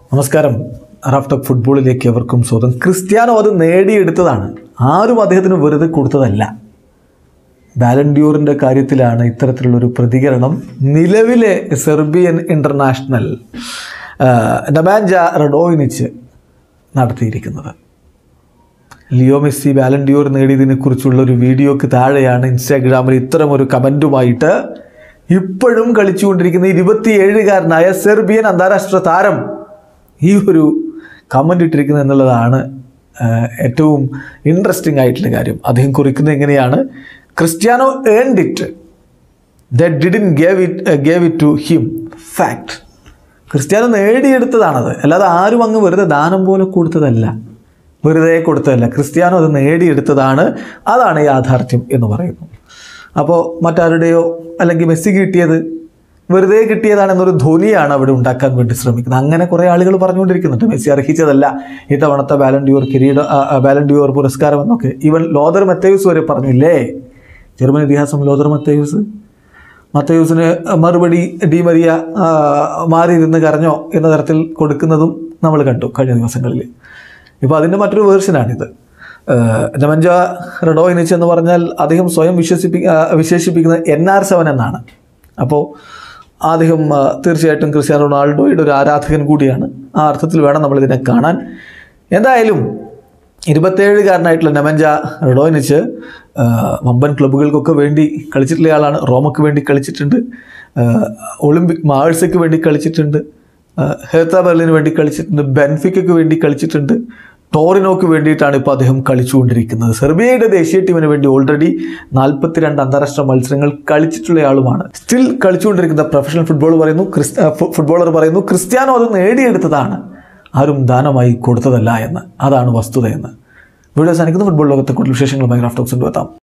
നമസ്കാരം റാഫ്റ്റോക്ക് ഫുട്ബോളിലേക്ക് എവർക്കും സ്വാഗതം ക്രിസ്ത്യാനോ അത് നേടിയെടുത്തതാണ് ആരും അദ്ദേഹത്തിന് വെറുതെ കൊടുത്തതല്ല ബാലൻഡ്യൂറിൻ്റെ കാര്യത്തിലാണ് ഇത്തരത്തിലുള്ളൊരു പ്രതികരണം നിലവിലെ സെർബിയൻ ഇൻ്റർനാഷണൽ നബാൻജ റഡോയിനിച്ച് നടത്തിയിരിക്കുന്നത് ലിയോ മെസ്സി ബാലൻഡ്യൂർ നേടിയതിനെ കുറിച്ചുള്ള ഒരു വീഡിയോക്ക് താഴെയാണ് ഇൻസ്റ്റാഗ്രാമിൽ ഇത്തരമൊരു കമൻറ്റുമായിട്ട് ഇപ്പോഴും കളിച്ചുകൊണ്ടിരിക്കുന്ന ഇരുപത്തിയേഴുകാരനായ സെർബിയൻ അന്താരാഷ്ട്ര താരം ഈ ഒരു കമൻ്റ് ഇട്ടിരിക്കുന്നത് എന്നുള്ളതാണ് ആ, ഏറ്റവും ഇൻട്രസ്റ്റിംഗ് ആയിട്ടുള്ള കാര്യം അദ്ദേഹം കുറിക്കുന്നത് എങ്ങനെയാണ് Cristiano earned it the didn't gave it gave it to him fact Cristiano നേടിയെടുത്തതാണത് അല്ലാതെ ആരും അങ്ങ് വെറുതെ ദാനം പോലെ കൊടുത്തതല്ല വെറുതെ കൊടുത്തതല്ല ക്രിസ്ത്യാനോ അത് നേടിയെടുത്തതാണ് അതാണ് യാഥാർത്ഥ്യം എന്ന് പറയുന്നു അപ്പോൾ മറ്റാരുടെയോ അല്ലെങ്കിൽ മെസ്സി കിട്ടിയത് വെറുതെ കിട്ടിയതാണെന്നൊരു ധ്വനിയാണ് അവിടെ ഉണ്ടാക്കാൻ വേണ്ടി ശ്രമിക്കുന്നത് അങ്ങനെ കുറേ ആളുകൾ പറഞ്ഞുകൊണ്ടിരിക്കുന്നുണ്ട് മെസ്സി അർഹിച്ചതല്ല ഇത്തവണത്തെ ബാലൻഡ്യൂർ കിരീട ബാലൻഡ്യൂർ പുരസ്കാരം എന്നൊക്കെ ഈവൻ ലോദർ മെത്തേയൂസ് വരെ പറഞ്ഞില്ലേ ജർമ്മൻ ഇതിഹാസം ലോദർ മെത്തേയൂസ് മത്തയൂസിന് മറുപടി ഡി മരിയ ആ, മാറിയിരുന്ന് കരഞ്ഞോ എന്ന തരത്തിൽ കൊടുക്കുന്നതും നമ്മൾ കണ്ടു കഴിഞ്ഞ ദിവസങ്ങളിൽ ഇപ്പോൾ അതിൻ്റെ മറ്റൊരു വേർഷനാണിത് നമഞ്ച റഡോയിനിച്ച് എന്ന് പറഞ്ഞാൽ അദ്ദേഹം സ്വയം വിശ്വസിപ്പി ആ, വിശേഷിപ്പിക്കുന്നത് എൻ ആർ സെവൻ എന്നാണ് അപ്പോൾ അദ്ദേഹം ആ, തീർച്ചയായിട്ടും ക്രിസ്ത്യാനോ റൊണാൾഡോയുടെ ഒരു ആരാധകൻ കൂടിയാണ് ആ അർത്ഥത്തിൽ വേണം നമ്മളിതിനെ കാണാൻ എന്തായാലും ഇരുപത്തേഴുകാരനായിട്ടുള്ള നെമഞ്ച റഡോയിനിച്ച് ആ, വമ്പൻ ക്ലബ്ബുകൾക്കൊക്കെ വേണ്ടി കളിച്ചിട്ടുള്ള ആളാണ് റോമക്ക് വേണ്ടി കളിച്ചിട്ടുണ്ട് ആ, ഒളിമ്പിക് മാഴ്സയ്ക്ക് വേണ്ടി കളിച്ചിട്ടുണ്ട് ആ, ഹെർത്ത ബെർലിന് വേണ്ടി കളിച്ചിട്ടുണ്ട് ബെൻഫിക്കയ്ക്ക് വേണ്ടി കളിച്ചിട്ടുണ്ട് ടോറിനോക്ക് വേണ്ടിയിട്ടാണ് ഇപ്പോൾ അദ്ദേഹം കളിച്ചുകൊണ്ടിരിക്കുന്നത് സെർബിയയുടെ ദേശീയ ടീമിന് വേണ്ടി ഓൾറെഡി നാൽപ്പത്തിരണ്ട് അന്താരാഷ്ട്ര മത്സരങ്ങൾ കളിച്ചിട്ടുള്ള ആളുമാണ് സ്റ്റിൽ കളിച്ചുകൊണ്ടിരിക്കുന്ന പ്രൊഫഷണൽ ഫുട്ബോൾ പറയുന്നു ക്രിസ് ആ, ഫു- ഫുട്ബോളർ പറയുന്നു ക്രിസ്ത്യാനോ അത് നേടിയെടുത്തതാണ് ആരും ദാനമായി കൊടുത്തതല്ല എന്ന് അതാണ് വസ്തുതയെന്ന് വീഡിയോ സാധിക്കുന്ന ഫുട്ബോൾ ലോകത്തെ കൂടുതൽ വിശേഷങ്ങളുമായി റാഫ്റ്റോക്സ് എത്താം